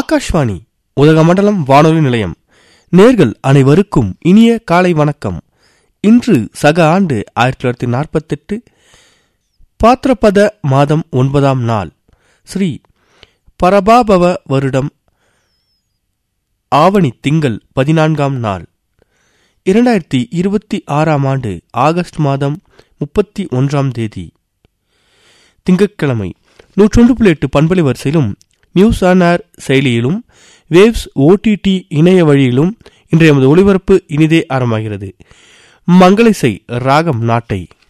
ஆகாஷ்வாணி உதகமண்டலம் வானொலி நிலையம் நேர்கள் அனைவருக்கும் இனிய காலை வணக்கம் இன்று சக ஆண்டு ஆயிரத்தி தொள்ளாயிரத்தி நாற்பத்தெட்டு பாத்திரபத மாதம் ஒன்பதாம் நாள் ஸ்ரீ பரபாபவ வருடம் ஆவணி திங்கள் பதினான்காம் நாள் இரண்டாயிரத்தி இருபத்தி ஆறாம் ஆண்டு ஆகஸ்ட் மாதம் முப்பத்தி ஒன்றாம் தேதி திங்கட்கிழமை நூற்றொன்று புள்ளி எட்டு பண்பலை வரிசையிலும் நியூஸ் ஆன் ஏர் செயலியிலும் வேவ்ஸ் ஓடிடி இணைய வழியிலும் இன்றைய எமது ஒளிபரப்பு இனிதே ஆரம்பமாகிறது மங்களிசை ராகம் நாட்டை